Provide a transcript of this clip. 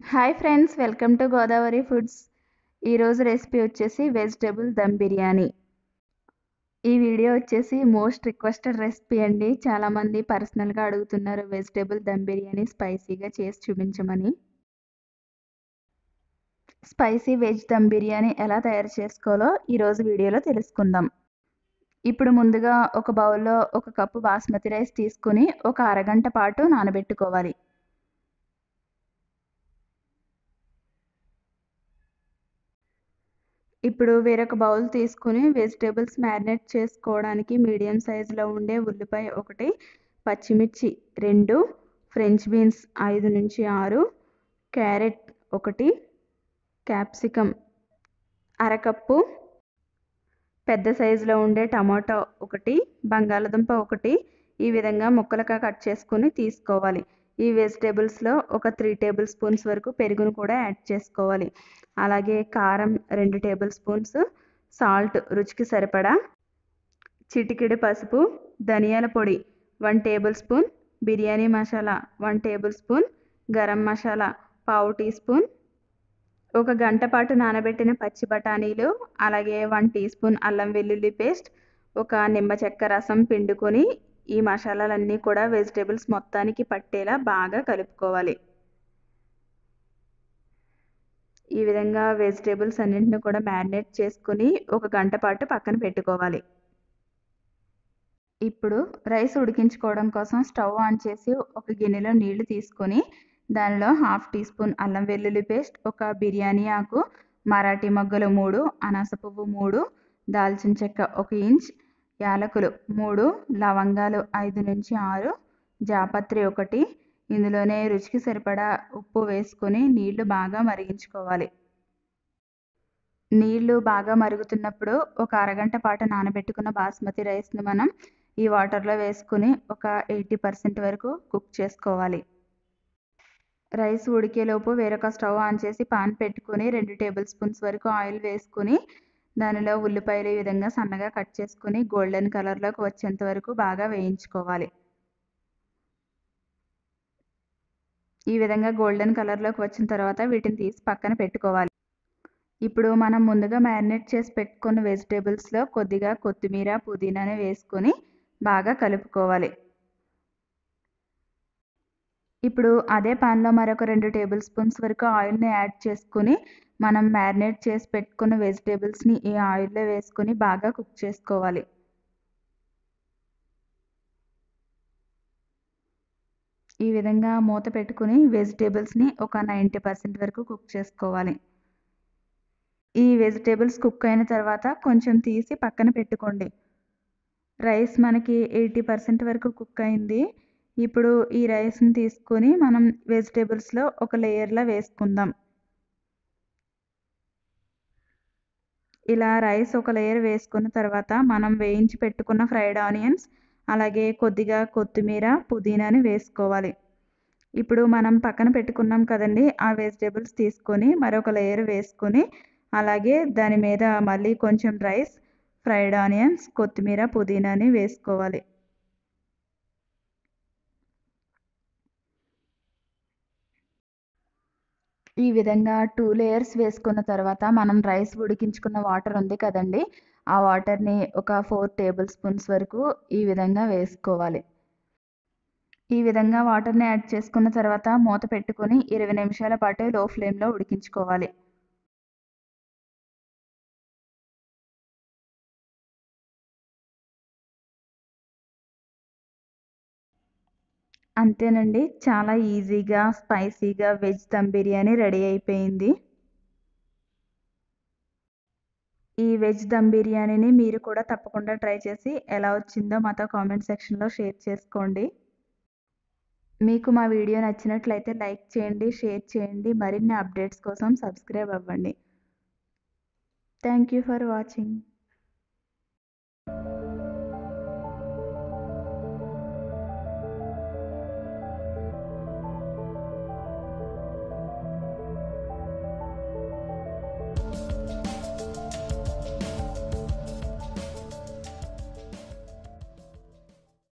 hi friends welcome to Godavari foods ఈరోజు recipe వచ్చేసి vegetable dum biryani ఈ వీడియో వచ్చేసి మోస్ట్ రిక్వెస్టెడ్ రెసిపీ అండి చాలామంది పర్సనల్గా అడుగుతున్నారు వెజిటేబుల్ దమ్ బిర్యానీ స్పైసీగా చేసి చూపించమని స్పైసీ వెజ్ దమ్ బిర్యానీ ఎలా తయారు చేసుకోవాలో ఈరోజు వీడియోలో తెలుసుకుందాం ఇప్పుడు ముందుగా ఒక బౌల్లో ఒక కప్పు బాస్మతి రైస్ తీసుకుని ఒక అరగంట పాటు నానబెట్టుకోవాలి ఇప్పుడు వేరొక బౌల్ తీసుకుని వెజిటేబుల్స్ మ్యారినేట్ చేసుకోవడానికి మీడియం సైజులో ఉండే ఉల్లిపాయ ఒకటి పచ్చిమిర్చి రెండు ఫ్రెంచ్ బీన్స్ ఐదు నుంచి ఆరు క్యారెట్ ఒకటి క్యాప్సికమ్ అరకప్పు పెద్ద సైజులో ఉండే టమాటో ఒకటి బంగాళదుంప ఒకటి ఈ విధంగా ముక్కలుగా కట్ చేసుకుని తీసుకోవాలి ఈ వెజిటేబుల్స్లో ఒక త్రీ టేబుల్ స్పూన్స్ వరకు పెరుగును కూడా యాడ్ చేసుకోవాలి అలాగే కారం రెండు టేబుల్ స్పూన్స్ సాల్ట్ రుచికి సరిపడా చిటికెడు పసుపు ధనియాల పొడి one tablespoon biryani masala one tablespoon garam masala పావు టీ స్పూన్ ఒక గంట పాటు నానబెట్టిన పచ్చి బఠానీలు అలాగే వన్ టీ స్పూన్ అల్లం వెల్లుల్లి పేస్ట్ ఒక నిమ్మ చెక్క రసం పిండుకొని ఈ మసాలాలన్నీ కూడా వెజిటేబుల్స్ మొత్తానికి పట్టేలా బాగా కలుపుకోవాలి ఈ విధంగా వెజిటేబుల్స్ అన్నింటిని కూడా మ్యారినేట్ చేసుకుని ఒక గంట పాటు పక్కన పెట్టుకోవాలి ఇప్పుడు రైస్ ఉడికించుకోవడం కోసం స్టవ్ ఆన్ చేసి ఒక గిన్నెలో నీళ్లు తీసుకొని దానిలో హాఫ్ టీ స్పూన్ అల్లం వెల్లుల్లి పేస్ట్ ఒక బిర్యానీ ఆకు మరాఠీ మొగ్గలు మూడు అనాస పువ్వు మూడు దాల్చిన చెక్క ఒక ఇంచ్ యాలకులు మూడు లవంగాలు ఐదు నుంచి ఆరు జాపత్రి ఒకటి ఇందులోనే రుచికి సరిపడా ఉప్పు వేసుకొని నీళ్లు బాగా మరిగించుకోవాలి నీళ్లు బాగా మరుగుతున్నప్పుడు ఒక అరగంట పాటు నానబెట్టుకున్న బాస్మతి రైస్ని మనం ఈ వాటర్లో వేసుకుని ఒక ఎయిటీ పర్సెంట్ వరకు కుక్ చేసుకోవాలి రైస్ ఉడికేలోపు వేరొక స్టవ్ ఆన్ చేసి పాన్ పెట్టుకుని రెండు టేబుల్ స్పూన్స్ వరకు ఆయిల్ వేసుకుని దానిలో ఉల్లిపాయలు ఈ విధంగా సన్నగా కట్ చేసుకుని గోల్డెన్ కలర్లోకి వచ్చేంత వరకు బాగా వేయించుకోవాలి ఈ విధంగా గోల్డెన్ కలర్లోకి వచ్చిన తర్వాత వీటిని తీసి పక్కన పెట్టుకోవాలి ఇప్పుడు మనం ముందుగా మ్యారినేట్ చేసి పెట్టుకున్న వెజిటేబుల్స్లో కొద్దిగా కొత్తిమీర పుదీనాని వేసుకొని బాగా కలుపుకోవాలి ఇప్పుడు అదే పాన్లో మరొక రెండు టేబుల్ స్పూన్స్ వరకు ఆయిల్ని యాడ్ చేసుకుని మనం మ్యారినేట్ చేసి పెట్టుకున్న వెజిటేబుల్స్ని ఈ ఆయిల్లో వేసుకొని బాగా కుక్ చేసుకోవాలి ఈ విధంగా మూత పెట్టుకుని వెజిటేబుల్స్ని ఒక నైంటీ పర్సెంట్ వరకు కుక్ చేసుకోవాలి ఈ వెజిటేబుల్స్ కుక్ అయిన తర్వాత కొంచెం తీసి పక్కన పెట్టుకోండి రైస్ మనకి ఎయిటీ పర్సెంట్ వరకు కుక్ అయింది ఇప్పుడు ఈ రైస్ని తీసుకొని మనం వెజిటేబుల్స్లో ఒక లేయర్లో వేసుకుందాం ఇలా రైస్ ఒక లేయర్ వేసుకున్న తర్వాత మనం వేయించి పెట్టుకున్న ఫ్రైడ్ ఆనియన్స్ అలాగే కొద్దిగా కొత్తిమీర పుదీనాని వేసుకోవాలి ఇప్పుడు మనం పక్కన పెట్టుకున్నాం కదండి ఆ వెజిటేబుల్స్ తీసుకొని మరొక లేయర్ వేసుకొని అలాగే దాని మీద మళ్ళీ కొంచెం రైస్ ఫ్రైడ్ ఆనియన్స్ కొత్తిమీర పుదీనాని వేసుకోవాలి ఈ విధంగా టూ లేయర్స్ వేసుకున్న తర్వాత మనం రైస్ ఉడికించుకున్న వాటర్ ఉంది కదండి ఆ వాటర్ని ఒక ఫోర్ టేబుల్ స్పూన్స్ వరకు ఈ విధంగా వేసుకోవాలి ఈ విధంగా వాటర్ని యాడ్ చేసుకున్న తర్వాత మూత పెట్టుకొని ఇరవై నిమిషాల పాటు లో ఫ్లేమ్లో ఉడికించుకోవాలి అంతేనండి చాలా ఈజీగా స్పైసీగా వెజ్ దమ్ బిర్యానీ రెడీ అయిపోయింది ఈ వెజ్ దమ్ బిర్యానీని మీరు కూడా తప్పకుండా ట్రై చేసి ఎలా వచ్చిందో మాతో కామెంట్ సెక్షన్లో షేర్ చేసుకోండి మీకు మా వీడియో నచ్చినట్లయితే లైక్ చేయండి షేర్ చేయండి మరిన్ని అప్డేట్స్ కోసం సబ్స్క్రైబ్ అవ్వండి థ్యాంక్ యూ ఫర్ వాచింగ్